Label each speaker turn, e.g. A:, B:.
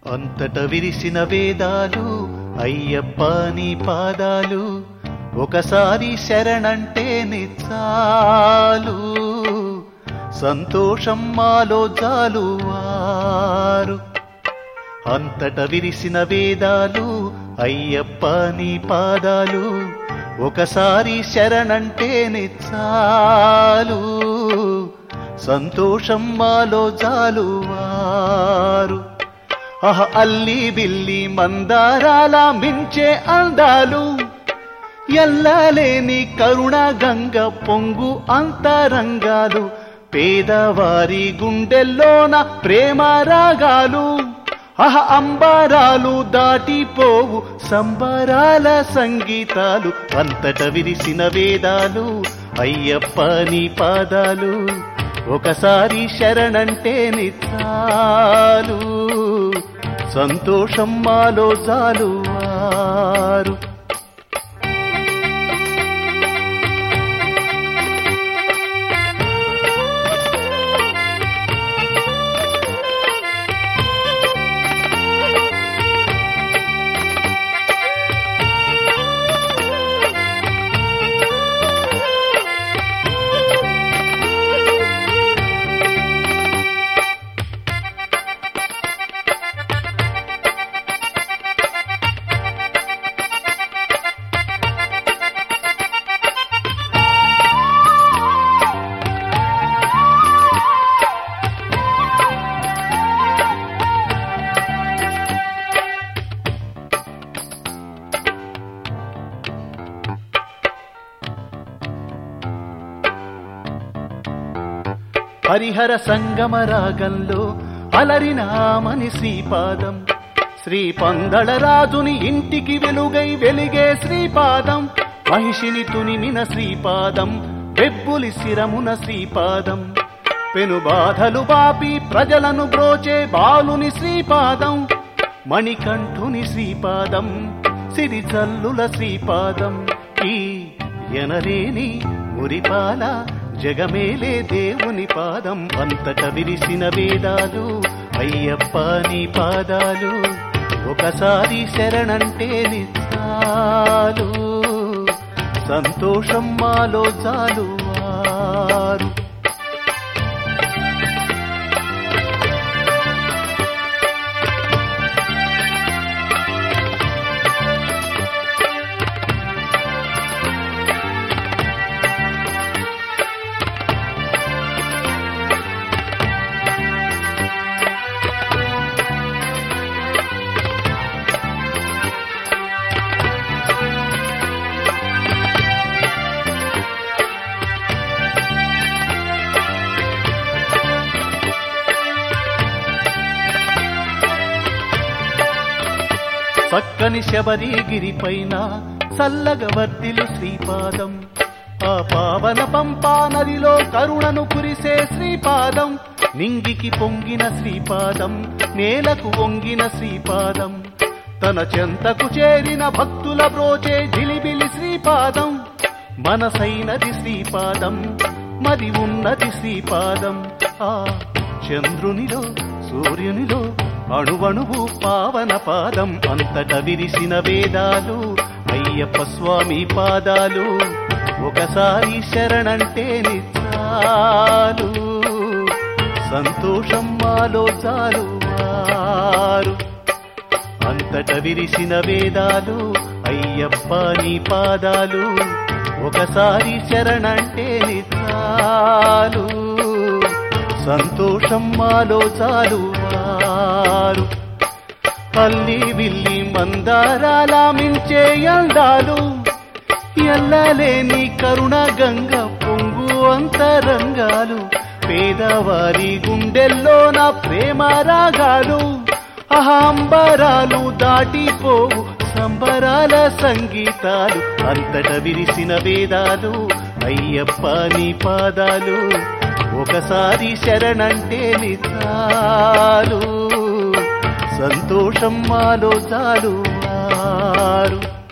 A: అంతట విరిసిన వేదాలు అయ్యప్ప నీ పాదాలు ఒకసారి శరణంటే నిచ్చాలు సంతోషం మాలో జాలువారు అంతట విరిసిన వేదాలు అయ్యప్ప నీ పాదాలు ఒకసారి శరణంటే నిచ్చాలు సంతోషం మాలో జాలువారు అహ అల్లి బిల్లి మందారాల మించే అందాలు ఎల్లలేని కరుణ గంగ పొంగు అంతరంగాలు పేదవారి గుండెల్లోన ప్రేమ రాగాలు అహ అంబరాలు దాటిపోవు సంబరాల సంగీతాలు అంతట విరిసిన వేదాలు అయ్యప్ప నీ పాదాలు ఒకసారి శరణంటే నిచ్చాలు సంతోషం మాలో జాలువారు హరిహర సంగమ రాగంలో అలరినామని శ్రీపాదం శ్రీ పందళ రాజుని ఇంటికి వెలుగై వెలిగే శ్రీపాదం మహిషిని తునిమిన శ్రీపాదం వెబ్బులి శిరమున శ్రీపాదం పెను బాధలు బాపి ప్రజలను బ్రోచే బాలుని శ్రీపాదం మణికంఠుని శ్రీపాదం సిరి జల్లుల శ్రీపాదం ఈ ఎనలేని మురిపాల జగమేలే దేవుని పాదం అంతట విరిసిన వేదాలు అయ్యప్ప నీ పాదాలు ఒకసారి శరణంటే నిచ్చాలు సంతోషం మాలో జాలువారు చక్కని శబరిగిరిపైన చల్లగ వర్దిలు శ్రీపాదం ఆ పావన పంపా నదిలో కరుణను కురిసే శ్రీపాదం నింగికి పొంగిన శ్రీపాదం నేలకు వంగిన శ్రీపాదం తన చెంతకు చేరిన భక్తుల బ్రోచే జిలిబిలి శ్రీపాదం మనసైనది శ్రీపాదం మది ఉన్నది శ్రీపాదం ఆ చంద్రునిలో సూర్యునిలో అణువణువు పావన పాదం అంతట విరిసిన వేదాలు అయ్యప్ప స్వామి పాదాలు ఒకసారి శరణంటే నిచ్చాలు సంతోషం మాలో జాలువారు అంతట విరిసిన వేదాలు అయ్యప్ప నీ పాదాలు ఒకసారి శరణంటే నిచ్చాలు సంతోషం మాలో చాలువారు పల్లి విల్లి మందారాల మించే అందాలు ఎల్లలేని కరుణ గంగ పొంగు అంతరంగాలు పేదవారి గుండెల్లో నా ప్రేమ రాగాలు అహంబరాలు దాటిపోవు సంబరాల సంగీతాలు అంతట విరిసిన వేదాలు అయ్యప్ప నీ పాదాలు ఒకసారి శరణంటే నిచాలు సంతోషం మాలో చాలు వారు